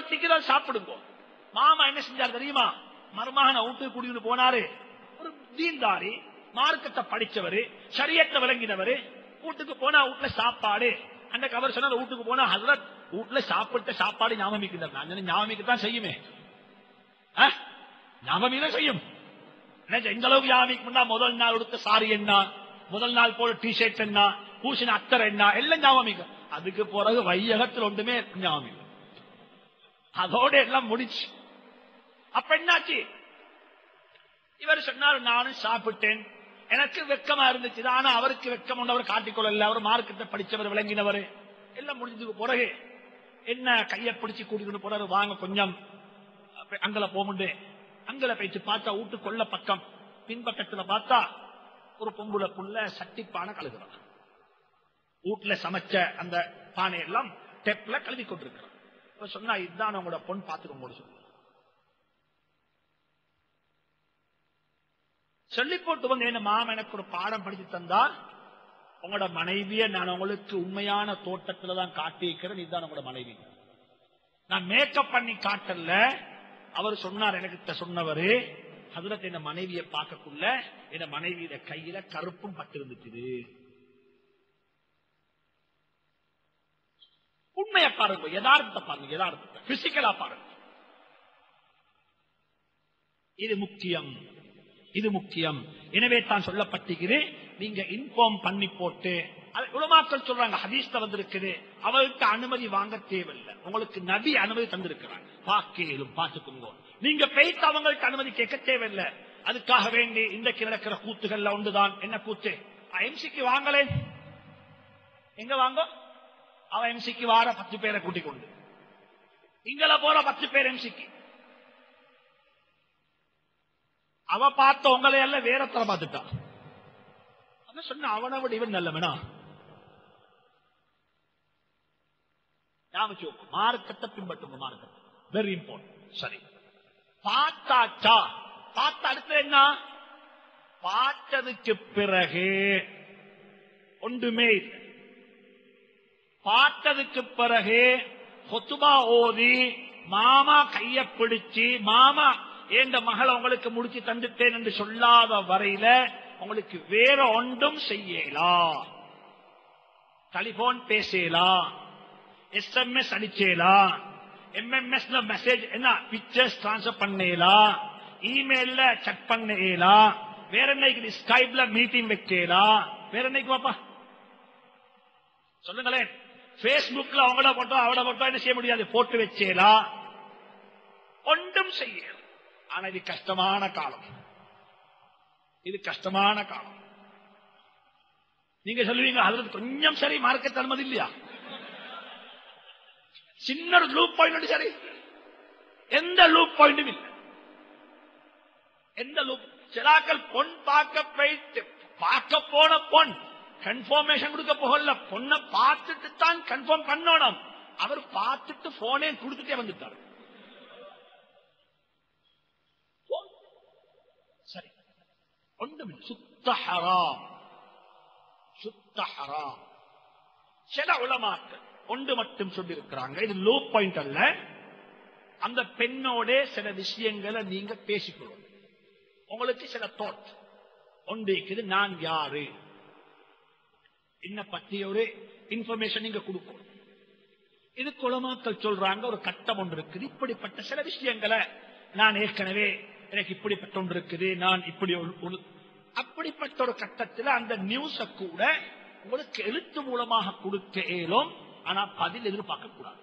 பத்திக்கு சாப்பிடுங்க மாமா என்ன செஞ்சார் தெரியுமா மருமகனை வீட்டுக்கு கூட்டிட்டு போனாரு ஒரு தீன்தாரி மார்க்கத்தை படிச்சவரு சரியத்தை விளங்கினவரு வீட்டுக்கு போனா வீட்டுல சாப்பாடு அன்னைக்கு அவர் சொன்னார் வீட்டுக்கு போனா ஹசரத் வீட்டுல சாப்பிட்ட சாப்பாடு ஞாபகம் நான் சொன்னேன், ஞாபகம் தான் செய்யுமே ஆ? ஞாபகம் தான் செய்யும் என்ன, இந்த அளவுக்கு ஞாபகம் முதல் நாள் உடுத்த சாரி என்ன முதல் நாள் போல டிஷர்ட் என்ன பூசின அத்தர் என்ன எல்லாம் ஞாபகம் அதுக்கு பிறகு வையகத்தில் ஒன்றுமே ஞாபகம் இல்லை. அதோட எல்லாம் முடிச்சு அப்ப என்னாச்சு இவர் சொன்னார் நானும் சாப்பிட்டேன் எனக்கு வெக்கமா இருந்துச்சு ஆனா அவருக்கு வெக்கம் ஒன்று அவர் காட்டிக்கொள்ளல அவர் மார்க்கத்தை படிச்சவர் விளங்கினவர் எல்லாம் முடிஞ்சதுக்கு பிறகு என்ன கையை பிடிச்சு கூட்டிட்டு போறாரு வாங்க கொஞ்சம் அப்ப அங்கல போமுண்டு அங்கல போயிட்டு பார்த்தா வீட்டு கொள்ள பக்கம் பின்பக்கத்துல பார்த்தா ஒரு பொம்புல புள்ள சட்டிப்பான கழுகுறான் வீட்டுல சமைச்ச அந்த பானை எல்லாம் டெப்ல கழுவி கொண்டிருக்கிறான் இப்ப சொன்னா இதுதான் உங்களோட பொன் பாத்துக்கோங்க சொல்லு சொல்லி போட்டு வந்து என்ன மாமா எனக்கு ஒரு பாடம் படிச்சு தந்தால் உங்களோட மனைவிய நான் உங்களுக்கு உண்மையான தோட்டத்துல தான் காட்டியிருக்கிறேன் இதுதான் உங்களோட மனைவி நான் மேக்கப் பண்ணி காட்டல அவர் சொன்னார் எனக்கு இத்த சொன்னவரு அதுல என்ன மனைவியை பார்க்கக்குள்ள என் மனைவியிட கையில கருப்பும் பட்டு இருந்துச்சு உண்மையை பாருங்க யதார்த்தத்தை பாருங்க யதார்த்தத்தை பிசிக்கலா பாருங்க இது முக்கியம் இது முக்கியம் எனவே தான் சொல்லப்பட்டிருக்குது நீங்க இன்ஃபார்ம் பண்ணி போட்டு அது உலமாக்கள் சொல்றாங்க ஹதீஸ்ல வந்திருக்குது அவருக்கு அனுமதி வாங்க தேவையில்லை உங்களுக்கு நபி அனுமதி தந்திருக்கிறாங்க பாக்கேலும் பார்த்துக்கோங்க நீங்க பேய்த்து அவங்களுக்கு அனுமதி கேட்க தேவையில்லை அதுக்காக வேண்டி இன்றைக்கு நடக்கிற கூத்துகள்ல ஒன்றுதான் என்ன கூத்து எம்சிக்கு வாங்கலே எங்க வாங்க அவ எம்சிக்கு வார பத்து பேரை கூட்டிக் கொண்டு இங்கல போற பத்து பேர் எம்சிக்கு அவ பார்த்த உங்களை எல்லாம் வேறத்தர பார்த்துட்டா அவன் சொன்ன அவனை விட இவன் நல்லவனா ஞாபகம் வச்சுக்கோங்க. மார்க்கத்தை பின்பற்றுங்க மார்க்கத்தை வெரி இம்பார்ட்டன்ட் சரி பார்த்தாச்சா பார்த்த அடுத்து என்ன பார்த்ததுக்கு பிறகு ஒன்றுமே இல்லை பார்த்ததுக்கு பிறகு கொத்துபா ஓதி மாமா கைய பிடிச்சு மாமா ஏந்த மகளை உங்களுக்கு முடிச்சு தந்துட்டேன் என்று சொல்லாத வரையில உங்களுக்கு வேற ஒன்றும் செய்யலாம் டெலிபோன் பேசலாம் எஸ்எம்எஸ் அடிச்சேலாம் எம்எம்எஸ்ல மெசேஜ் என்ன பிக்சர்ஸ் டிரான்ஸ்பர் பண்ணலாம் இமெயில்ல செக் பண்ணலாம் வேற என்னைக்கு ஸ்கைப்ல மீட்டிங் வைக்கலாம் வேற என்னைக்கு பாப்பா சொல்லுங்களேன் பேஸ்புக்ல அவங்கள போட்டோ அவட போட்டோ என்ன செய்ய முடியாது போட்டு வச்சேலாம் ஒன்றும் செய்ய ஆனா இது கஷ்டமான காலம் இது கஷ்டமான காலம் நீங்க சொல்லுவீங்க அதுல கொஞ்சம் சரி மார்க்கெட் அனுமதி இல்லையா சின்ன ஒரு லூப் பாயிண்ட் சரி எந்த லூப் பாயிண்டும் இல்லை எந்த லூப் சிலாக்கள் பொன் பார்க்க போயிட்டு பார்க்க போன பொன் கன்ஃபர்மேஷன் கொடுக்க போகல பொண்ணை பார்த்துட்டு தான் கன்ஃபார்ம் பண்ணணும் அவர் பார்த்துட்டு போனே கொடுத்துட்டே வந்துட்டாரு சரி ஒன்றும் சுத்த ஹராம் சுத்த ஹராம் சில உலமாக்கள் ஒன்று மட்டும் சொல்லியிருக்கிறாங்க இது லோ பாயிண்ட் அல்ல அந்த பெண்ணோட சில விஷயங்களை நீங்க பேசிக்கொள்ளும் உங்களுக்கு சில தாட் ஒன்று இருக்குது நான் யாரு என்ன பத்தி ஒரு இன்ஃபர்மேஷன் நீங்க கொடுக்கணும் இது குலமாக்கள் சொல்றாங்க ஒரு கட்டம் ஒன்று இருக்குது இப்படிப்பட்ட சில விஷயங்களை நான் ஏற்கனவே எனக்கு இப்படிப்பட்ட ஒன்று இருக்குது நான் இப்படி ஒரு- ஒரு அப்படிப்பட்ட ஒரு கட்டத்தில் அந்த நியூஸ கூட உங்களுக்கு எழுத்து மூலமாக கொடுக்க இயலும் ஆனா பதில் எதிர்பார்க்க கூடாது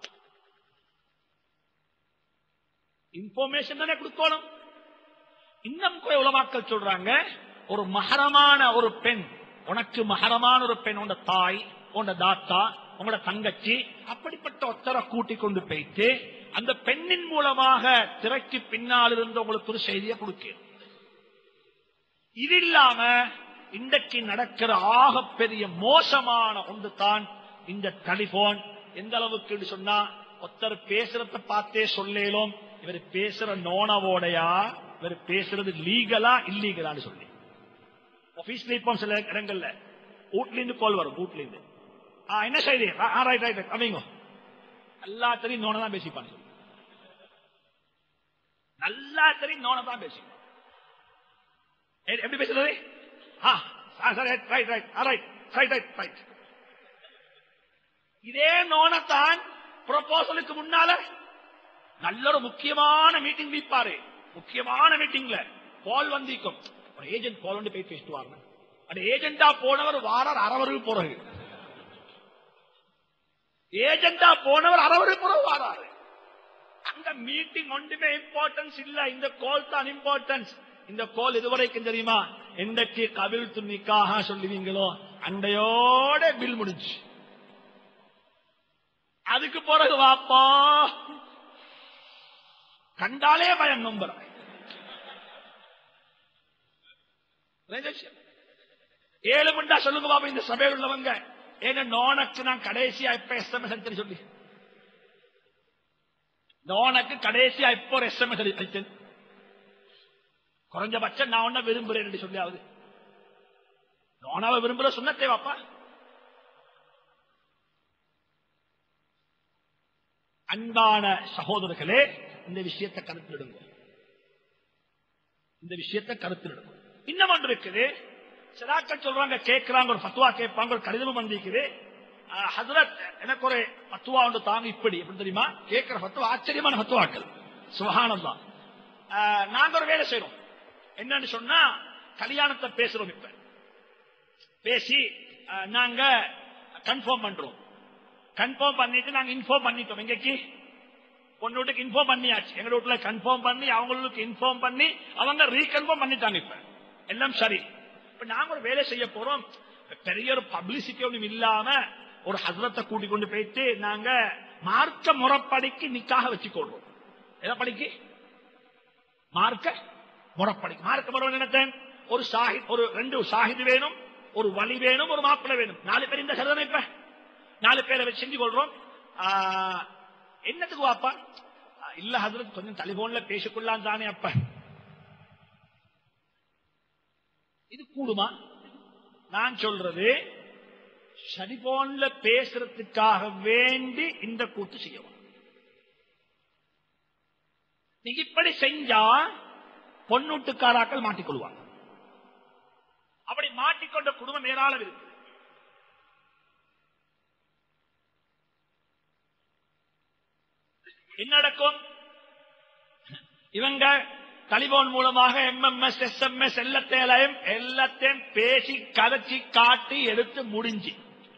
இன்ஃபர்மேஷன் தானே கொடுக்கணும் இன்னும் கூட உலமாக்கள் சொல்றாங்க ஒரு மகரமான ஒரு பெண் உனக்கு மகரமான ஒரு பெண் உண்ட தாய் உண்ட தாத்தா உங்களோட தங்கச்சி அப்படிப்பட்ட ஒத்தரை கூட்டிக் கொண்டு போயிட்டு அந்த பெண்ணின் மூலமாக திரைக்கு பின்னால் இருந்து உங்களுக்கு ஒரு செய்தியை கொடுக்க இது இல்லாம இன்றைக்கு நடக்கிற ஆகப்பெரிய மோசமான ஒன்று தான் இந்த டெலிபோன் எந்த அளவுக்கு என்று சொன்னா ஒருத்தர் பேசுறத பார்த்தே சொல்லேலும் இவர் பேசுற நோனவோடையா இவர் பேசுறது லீகலா இல்லீகலான்னு சொல்லி ஆபீஸ்ல இப்போ சில இடங்கள்ல வீட்ல இருந்து கால் வரும் வீட்ல இருந்து ஆ, என்ன செய்தி ரைட் ரைட் அமைங்க எல்லாத்தையும் நோன தான் பேசிப்பான்னு சொல்லி நல்லா தெரியும் நோன தான் பேசுங்க எ- எப்படி பேசுறது right right right right right right இதே நோனத்தான் ப்ரொபோசலுக்கு முன்னால நல்ல ஒரு முக்கியமான மீட்டிங் வைப்பாரு முக்கியமான மீட்டிங்ல கால் வந்திக்கும் ஒரு ஏஜென்ட் கால் வந்து போய் பேசிட்டு வாங்க அந்த ஏஜென்டா போனவர் வாரார் அரவருக்கு போறது ஏஜென்டா போனவர் அரவருக்கு போறது வாராரு அங்க மீட்டிங் ஒன்றுமே இம்பார்ட்டன்ஸ் இல்ல இந்த கால் தான் இம்பார்ட்டன்ஸ் இந்த கால் இதுவரைக்கும் தெரியுமா எந்தக்கு கபில் துணிக்காக சொல்லுவீங்களோ அண்டையோட பில் முடிஞ்சு அதுக்கு பிறகு வாப்பா கண்டாலே பயம் நம்புற ஏழு மண்டா சொல்லுங்க பாப்பா இந்த சபையில் உள்ளவங்க ஏன்னா நோனக்கு நான் கடைசியா இப்ப எஸ்எம்எஸ் சொல்லி நோனக்கு கடைசியா இப்போ ஒரு எஸ்எம்எஸ் அடிச்சேன் குறைஞ்சபட்சம் நான் ஒன்ன விரும்புறேன் என்று சொல்லியாவது நோனாவை விரும்புற சொன்னத்தே வாப்பா அன்பான சகோதரர்களே இந்த விஷயத்தை கருத்திடுங்க இந்த விஷயத்தை கருத்திடுங்க இன்னும் ஒன்று இருக்குது சிலாக்கள் சொல்றாங்க கேட்கிறாங்க ஒரு பத்துவா கேட்பாங்க ஒரு கடிதமும் வந்திருக்குது அஹ், ஹஸ்ரத் எனக்கு ஒரு பத்துவா ஒன்று தாங்க இப்படி எப்படி தெரியுமா கேட்கிற பத்துவா ஆச்சரியமான பத்துவாக்கள் சுகானந்தான் நாங்க ஒரு வேலை செய்யறோம் என்னன்னு சொன்னா கல்யாணத்தை பேசுறோம் இப்ப பேசி அஹ், நாங்க கன்ஃபார்ம் பண்றோம் கன்ஃபார்ம் பண்ணிட்டு நாங்க இன்ஃபார்ம் பண்ணிட்டோம் எங்கக்கு பொண்ணு வீட்டுக்கு இன்ஃபார்ம் பண்ணியாச்சு எங்க வீட்டுல கன்ஃபார்ம் பண்ணி அவங்களுக்கு இன்ஃபார்ம் பண்ணி அவங்க ரீகன்ஃபார்ம் பண்ணிட்டாங்க இப்ப எல்லாம் சரி இப்ப நாங்க ஒரு வேலை செய்ய போறோம் பெரிய ஒரு பப்ளிசிட்டி ஒன்றும் இல்லாம ஒரு ஹசரத்தை கூட்டிக் கொண்டு போயிட்டு நாங்க மார்க்க முறைப்படிக்கு நிக்காக வச்சுக்கொள்றோம் எதை படிக்கு மார்க்க முறைப்படி மார்க்க முறை நினைத்தேன் ஒரு சாஹி ஒரு ரெண்டு சாஹிது வேணும் ஒரு வழி வேணும் ஒரு மாப்பிள்ளை வேணும் நாலு பேர் இந்த சரிதானே இப்ப நாலு பேரை வச்சு செஞ்சு கொள்றோம் ஆ, என்னத்துக்கு வாப்பா ஆ, இல்ல ஹசரத் கொஞ்சம் டெலிபோன்ல பேசிக்கொள்ளலாம் தானே அப்ப இது கூடுமா நான் சொல்றது டெலிபோன்ல பேசுறதுக்காக வேண்டி இந்த கூட்டு செய்யவும் நீங்க இப்படி செஞ்சா பொன்னூட்டுக்காராக்கள் மாட்டிக்கொள்வாங்க அப்படி மாட்டிக்கொண்ட குடும்பம் ஏராளம் இருக்கு என்ன நடக்கும் இவங்க டெலிபோன் மூலமாக எம்எம்எஸ் எஸ்எம்எஸ் எல்லாத்தையும் எல்லாத்தையும் பேசி கதைச்சி காட்டி எடுத்து முடிஞ்சு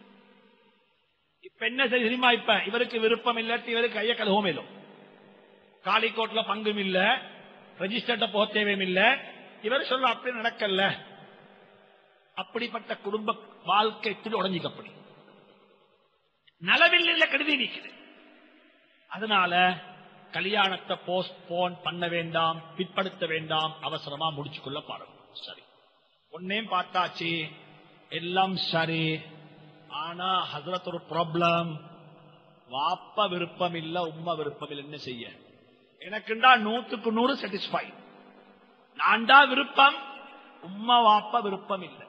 இப்ப என்ன செய்ய தெரியுமா இப்ப இவருக்கு விருப்பம் இல்லாட்டி இவருக்கு கைய கழுவும் இல்லை காலிக்கோட்ல பங்கும் இல்ல ரெஜிஸ்டர்ட போக தேவையும் இல்ல இவர் சொல்ல அப்படி நடக்கல அப்படிப்பட்ட குடும்ப வாழ்க்கை உடஞ்சிக்கப்படி நலவில் இல்ல கருதி நிற்குது அதனால கல்யாணத்தை போஸ்ட்போன் பண்ண வேண்டாம் பிற்படுத்த வேண்டாம் அவசரமா முடிச்சு கொள்ள பாருங்க சரி ஒன்னேம் பார்த்தாச்சு எல்லாம் சரி ஆனா ஹசரத் ஒரு ப்ராப்ளம் வாப்ப விருப்பம் இல்ல உம்மா விருப்பம் இல்ல என்ன செய்ய எனக்குண்டா நூத்துக்கு நூறு சாட்டிஸ்பை நான்டா விருப்பம் உம்மா வாப்ப விருப்பம் இல்லை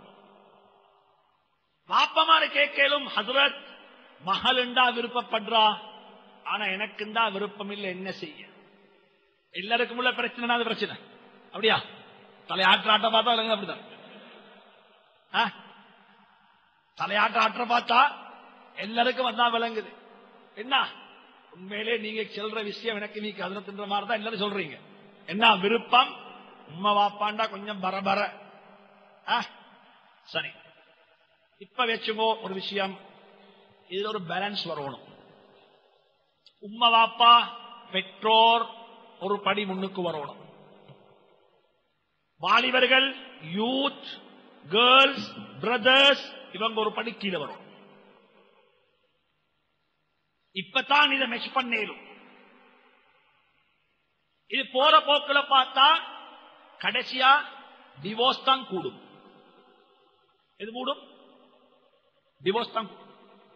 வாப்பமார கேட்கலும் ஹசரத் மகளுண்டா விருப்பப்படுறா ஆனா எனக்குண்டா விருப்பம் இல்லை என்ன செய்ய எல்லாருக்கும் உள்ள பிரச்சனை அது பிரச்சனை அப்படியா தலையாற்ற ஆட்ட பார்த்தா இல்லைங்க அப்படிதான் ஆ? தலையாட்ட ஆற்ற பார்த்தா எல்லாருக்கும் வந்தா விளங்குது என்ன உண்மையிலே நீங்க சொல்ற விஷயம் எனக்கு நீ கதிரத்துன்ற மாதிரி தான் எல்லாரும் சொல்றீங்க என்ன விருப்பம் உம்மா வாப்பாண்டா கொஞ்சம் பரபர ஆ? சரி இப்ப வச்சுக்கோ ஒரு விஷயம் இதுல ஒரு பேலன்ஸ் வரணும் உம்மா வாப்பா பெற்றோர் ஒரு படி முன்னுக்கு வரணும் வாலிபர்கள் யூத் கேர்ள்ஸ் பிரதர்ஸ் இவங்க ஒரு படி கீழே வரும் இப்பதான் இதை மெச் பண்ணேரும் இது போற போக்குல பார்த்தா கடைசியா டிவோர்ஸ் தான் கூடும் எது கூடும் டிவோர்ஸ் தான் கூடும்.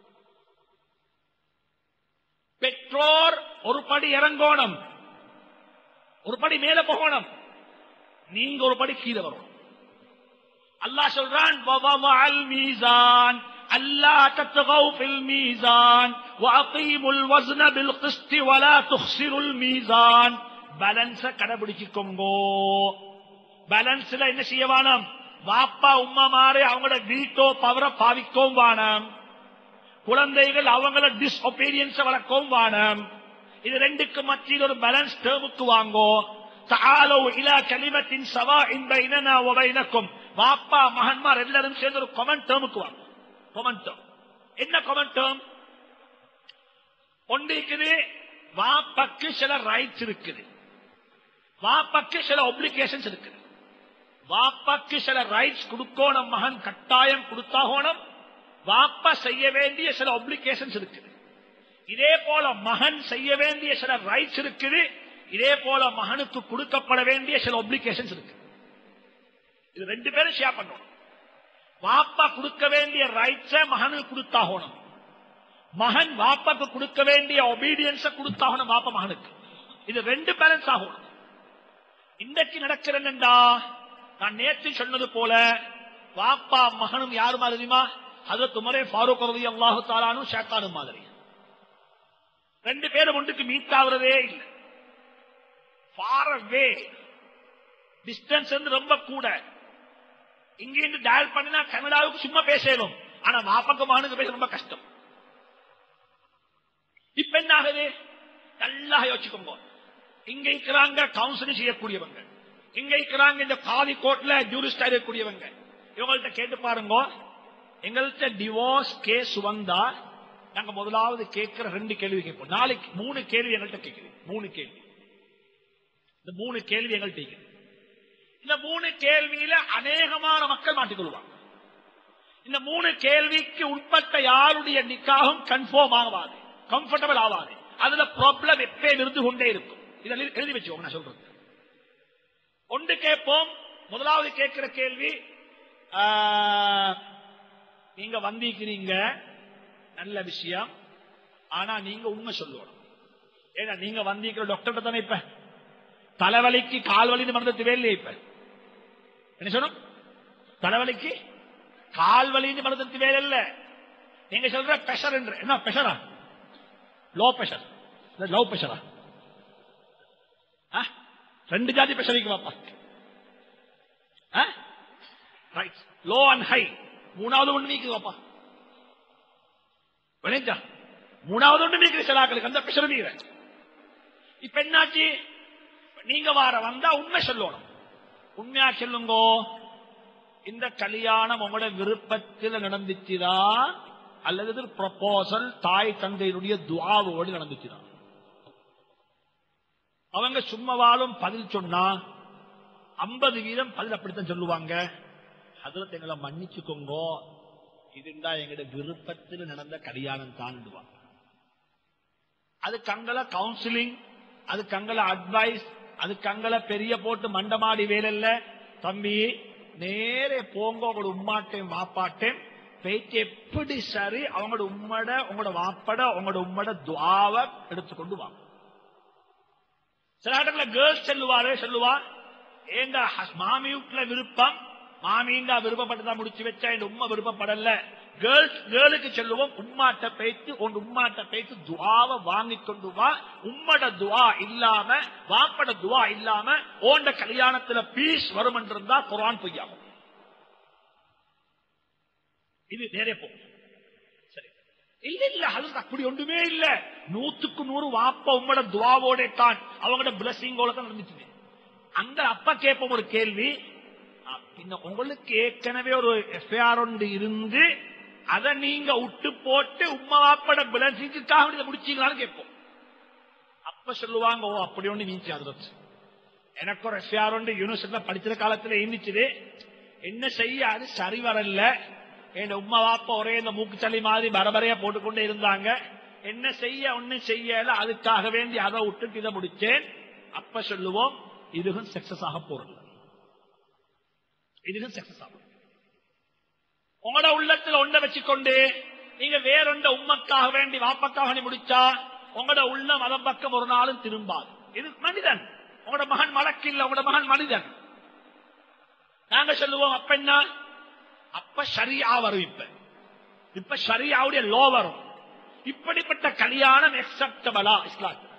பெற்றோர் ஒரு படி இறங்கோணும் ஒரு படி மேல போகணும் நீங்க ஒரு படி கீழே வரணும் அல்லாஹ் சொல்றான் وَوَضَعَ الْمِيزَانَ أَلَّا تَطْغَوْا فِي الْمِيزَانِ وَأَقِيمُوا الْوَزْنَ بِالْقِسْطِ وَلَا تُخْسِرُوا الْمِيزَانَ பேலன்ஸ கடைபிடிச்சுக்கோங்கோ பேலன்ஸ்ல என்ன செய்ய வேணும் வாப்பா உம்மா மாறு அவங்களோட வீட்டோ பவரை பாவிக்கவும் வானம் குழந்தைகள் அவங்கள டிஸ்ஒபீடியன்ஸ் வளர்க்கவும் வானம் இது ரெண்டுக்கு மத்தியில் ஒரு பேலன்ஸ் டேர்முக்கு வாங்கோ தாலோ இலா கலிமத்தின் சவா இந்த இனனா உபயினக்கும் வாப்பா மகன்மார் எல்லாரும் சேர்ந்து ஒரு கொமன் டேர்முக்கு வாங்க கொமன் டேர்ம் என்ன கொமன் டேர்ம் ஒன்று இருக்குது வாப்பாக்கு சில ரைட்ஸ் இருக்குது வாப்பாக்கு சில ஒப்ளிகேஷன்ஸ் இருக்குது வாப்பாக்கு சில ரைட்ஸ் கொடுக்கணும் மகன் கட்டாயம் கொடுத்தாகணும் வாப்பா செய்ய வேண்டிய சில ஒப்ளிகேஷன்ஸ் இருக்குது இதே போல மகன் செய்ய வேண்டிய சில ரைட்ஸ் இருக்குது இதே போல மகனுக்கு கொடுக்கப்பட வேண்டிய சில ஒப்ளிகேஷன்ஸ் இருக்கு இது ரெண்டு பேரும் ஷேர் பண்ணணும் வாப்பா கொடுக்க வேண்டிய ரைட்ஸ மகனுக்கு கொடுத்தாகணும் மகன் வாப்பாக்கு கொடுக்க வேண்டிய ஒபீடியன்ஸ கொடுத்தாகணும் வாப்பா மகனுக்கு இது ரெண்டு பேலன்ஸ் ஆகணும் இன்றைக்கு நடக்கிறேன்டா நான் நேற்று சொன்னது போல வாப்பா மகனும் யாரு மாதிரி தெரியுமா அது துமரே ஃபாரூக் ரவி அல்லாஹு தாலானும் ஷேத்தானும் மாதிரி ரெண்டு பேரும் ஒன்றுக்கு மீட் ஆகுறதே இல்லை ஃபார் வே டிஸ்டன்ஸ் வந்து ரொம்ப கூட இங்கிருந்து டயல் பண்ணினா கனடாவுக்கு சும்மா பேசணும் ஆனா வாப்பாக்கு மகனுக்கு பேச ரொம்ப கஷ்டம் இப்ப என்ன ஆகுது நல்லா யோசிக்கோங்க இங்க இருக்கிறாங்க கவுன்சிலிங் செய்யக்கூடியவங்க இங்க இருக்கிறாங்க இந்த காதி கோர்ட்ல ஜூரிஸ்ட் இருக்கக்கூடியவங்க இவங்கள்ட்ட கேட்டு பாருங்க எங்கள்கிட்ட டிவோர்ஸ் கேஸ் வந்தா நாங்க முதலாவது கேட்கிற ரெண்டு கேள்வி கேட்போம் நாளைக்கு மூணு கேள்வி எங்கள்கிட்ட கேட்குது மூணு கேள்வி இந்த மூணு கேள்வி எங்கள்கிட்ட கேட்குது இந்த மூணு கேள்வியில அநேகமான மக்கள் மாட்டிக்கொள்வாங்க இந்த மூணு கேள்விக்கு உட்பட்ட யாருடைய நிக்காகும் கன்ஃபார்ம் ஆகாது கம்ஃபர்டபிள் ஆகாது அதுல ப்ராப்ளம் எப்பயும் இருந்து கொண்டே இருக்கும் இதை எழுதி- எழுதி வச்சுக்கோங்க நான் சொல்றது ஒன்று கேட்போம் முதலாவது கேட்கிற கேள்வி ஆ, நீங்க வந்திருக்கிறீங்க நல்ல விஷயம் ஆனா நீங்க உண்மை சொல்லணும் ஏன்னா நீங்க வந்திருக்கிற டாக்டர் தானே இப்ப தலைவலிக்கு கால் வலி மருந்து வேலையே இப்ப என்ன சொன்னோம் தலைவலிக்கு கால் வலின்னு மருந்து வேலை இல்ல நீங்க சொல்ற பிரஷர் என்று என்ன பிரஷரா லோ பிரஷர் லவ் பிரஷரா ரெண்டு ஜாதி பிரஷர் இருக்கு பாப்பா ரைட் லோ அண்ட் ஹை மூணாவது ஒண்ணு நீக்குது பாப்பா விளைஞ்சா மூணாவது ஒண்ணு நீக்குது சில ஆக்களுக்கு அந்த பிரஷர் நீங்க இப்ப என்னாச்சு நீங்க வார வந்தா உண்மை சொல்லணும் உண்மையா சொல்லுங்கோ இந்த கல்யாணம் உங்களோட விருப்பத்தில் நடந்துச்சுதா அல்லது ப்ரொபோசல் தாய் தந்தையினுடைய துவாவோடு நடந்துச்சுதா அவங்க சும்மாவாலும் பதில் சொன்னா ஐம்பது வீதம் பதில் அப்படித்தான் சொல்லுவாங்க அதுல எங்களை மன்னிச்சுக்கோங்கோ இதுண்டா எங்கட விருப்பத்தில் நடந்த கல்யாணம் தாண்டுவாங்க அதுக்கு அங்கல கவுன்சிலிங் அதுக்கு அங்கல அட்வைஸ் அதுக்கு அங்கல பெரிய போட்டு மண்டமாடி வேலைல்ல தம்பி நேரே போங்க உங்களோட உம்மாட்டையும் வாப்பாட்டையும் பேச்சு எப்படி சரி அவங்களோட உம்மட உங்களோட வாப்பட உங்களோட உம்மட துவாவை எடுத்துக்கொண்டு வாங்க சில இடத்துல கேர்ள்ஸ் சொல்லுவாரு சொல்லுவா ஏங்க ஹஸ்- மாமி வீட்டுல விருப்பம் மாமிண்டா விருப்பப்பட்டுதான் முடிச்சு வச்சா என் உம்மா விருப்பப்படல கேர்ள்ஸ் கேர்ளுக்கு சொல்லுவோம் உம்மாட்ட பேத்து உன் உம்மாட்ட பேத்து துவாவை வாங்கி கொண்டு வா உம்மட துவா இல்லாம வாப்பட துவா இல்லாம ஓண்ட கல்யாணத்துல பீஸ் வரும் என்றிருந்தா குரான் பொய்யாகும் இது நேரே போகும் சரி இல்ல இல்ல அது அப்படி ஒன்றுமே இல்ல நூத்துக்கு நூறு வாப்ப உம்மோட துவாவோட தான் அவங்களோட பிளஸிங்கோட தான் நடந்துச்சு அந்த அப்பா கேட்போம் ஒரு கேள்வி ஆ, பின்ன உங்களுக்கு ஏற்கனவே ஒரு எஃப்ஐஆர் ஒன்று இருந்து அதை நீங்க விட்டு போட்டு உம்மா வாப்பட பிளஸிங்காக இதை முடிச்சீங்களான்னு கேட்போம் அப்ப சொல்லுவாங்க ஓ அப்படி ஒண்ணு நீச்சு அது எனக்கு ஒரு எஃப்ஐஆர் ஒன்று யூனிவர்சிட்டியில படிக்கிற காலத்துல இருந்துச்சு என்ன செய்ய அது சரி வரல என் உம்மா வாப்பா ஒரே இந்த மூக்குச்சளி மாதிரி பரபரையா போட்டுக்கொண்டே இருந்தாங்க என்ன செய்ய ஒன்னும் செய்யல அதுக்காக வேண்டி அதை விட்டுட்டு இதை முடிச்சேன் அப்ப சொல்லுவோம் இதுவும் சக்சஸ் ஆக போறது இதுவும் சக்சஸ் ஆகும் உங்களோட உள்ளத்துல ஒன்றை வச்சுக்கொண்டு நீங்க வேறொண்ட உம்மக்காக வேண்டி வாப்பக்காக வேண்டி முடிச்சா உங்களோட உள்ளம் அதன் பக்கம் ஒரு நாளும் திரும்பாது இது மனிதன் உங்களோட மகன் மலக்கு இல்ல உங்களோட மகன் மனிதன் நாங்க சொல்லுவோம் அப்ப என்ன அப்ப சரியா வரும் இப்ப இப்ப சரியாவுடைய லோ வரும் இப்படிப்பட்ட கல்யாணம் எக்ஸப்டபிளா இஸ்லாம்